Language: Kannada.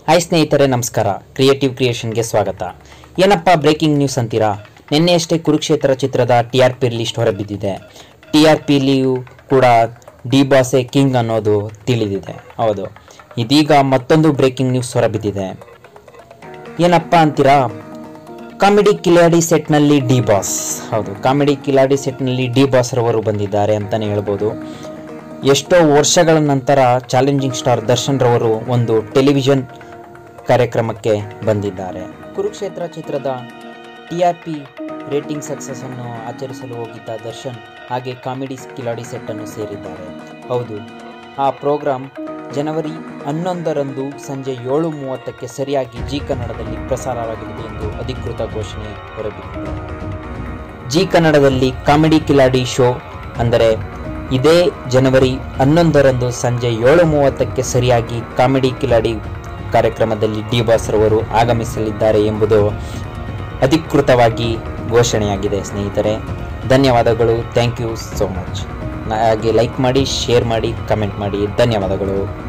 ಹಾಯ್ ಸ್ನೇಹಿತರೆ ನಮಸ್ಕಾರ ಕ್ರಿಯೇಟಿವ್ ಕ್ರಿಯೇಷನ್ಗೆ ಸ್ವಾಗತ ಏನಪ್ಪ ಬ್ರೇಕಿಂಗ್ ನ್ಯೂಸ್ ಅಂತೀರಾ ನಿನ್ನೆಯಷ್ಟೇ ಕುರುಕ್ಷೇತ್ರ ಚಿತ್ರದ ಟಿ ಆರ್ ಪಿ ಲಿಸ್ಟ್ ಹೊರಬಿದ್ದಿದೆ ಟಿ ಆರ್ ಪಿಲಿಯೂ ಕೂಡ ಡಿ ಬಾಸೆ ಕಿಂಗ್ ಅನ್ನೋದು ತಿಳಿದಿದೆ ಹೌದು ಇದೀಗ ಮತ್ತೊಂದು ಬ್ರೇಕಿಂಗ್ ನ್ಯೂಸ್ ಹೊರಬಿದ್ದಿದೆ ಏನಪ್ಪ ಅಂತೀರಾ ಕಾಮಿಡಿ ಕಿಲಾಡಿ ಸೆಟ್ನಲ್ಲಿ ಡಿ ಬಾಸ್ ಹೌದು ಕಾಮಿಡಿ ಕಿಲಾಡಿ ಸೆಟ್ನಲ್ಲಿ ಡಿ ಬಾಸ್ ರವರು ಬಂದಿದ್ದಾರೆ ಅಂತಲೇ ಹೇಳ್ಬೋದು ಎಷ್ಟೋ ವರ್ಷಗಳ ನಂತರ ಚಾಲೆಂಜಿಂಗ್ ಸ್ಟಾರ್ ದರ್ಶನ್ ರವರು ಒಂದು ಟೆಲಿವಿಷನ್ ಕಾರ್ಯಕ್ರಮಕ್ಕೆ ಬಂದಿದ್ದಾರೆ ಕುರುಕ್ಷೇತ್ರ ಚಿತ್ರದ T R P rating success ಅನ್ನು ಆಚರಿಸಲು ಹೋಗಿದ್ದ ದರ್ಶನ್ ಹಾಗೆ ಕಾಮಿಡಿ ಕಿಲಾಡಿ ಸೆಟ್ ಅನ್ನು ಸೇರಿದ್ದಾರೆ ಹೌದು ಆ ಪ್ರೋಗ್ರಾಂ ಜನವರಿ ಹನ್ನೊಂದರಂದು ಸಂಜೆ ಏಳು ಮೂವತ್ತಕ್ಕೆ ಸರಿಯಾಗಿ ಜಿ ಕನ್ನಡದಲ್ಲಿ ಪ್ರಸಾರವಾಗಲಿದೆ ಎಂದು ಅಧಿಕೃತ ಘೋಷಣೆ ಹೊರಬಿದ್ದಿದೆ ಜಿ ಕನ್ನಡದಲ್ಲಿ ಕಾಮಿಡಿ ಕಿಲಾಡಿ ಶೋ ಅಂದರೆ ಇದೇ ಜನವರಿ ಹನ್ನೊಂದರಂದು ಸಂಜೆ ಏಳು ಮೂವತ್ತಕ್ಕೆ ಸರಿಯಾಗಿ ಕಾಮಿಡಿ ಕಿಲಾಡಿ ಕಾರ್ಯಕ್ರಮದಲ್ಲಿ ಡಿ ಬಾಸ್ ರವರು ಆಗಮಿಸಲಿದ್ದಾರೆ ಎಂಬುದು ಅಧಿಕೃತವಾಗಿ ಘೋಷಣೆಯಾಗಿದೆ ಸ್ನೇಹಿತರೆ ಧನ್ಯವಾದಗಳು ಥ್ಯಾಂಕ್ ಯು ಸೋ ಮಚ್ ಹಾಗೆ ಲೈಕ್ ಮಾಡಿ ಶೇರ್ ಮಾಡಿ ಕಮೆಂಟ್ ಮಾಡಿ ಧನ್ಯವಾದಗಳು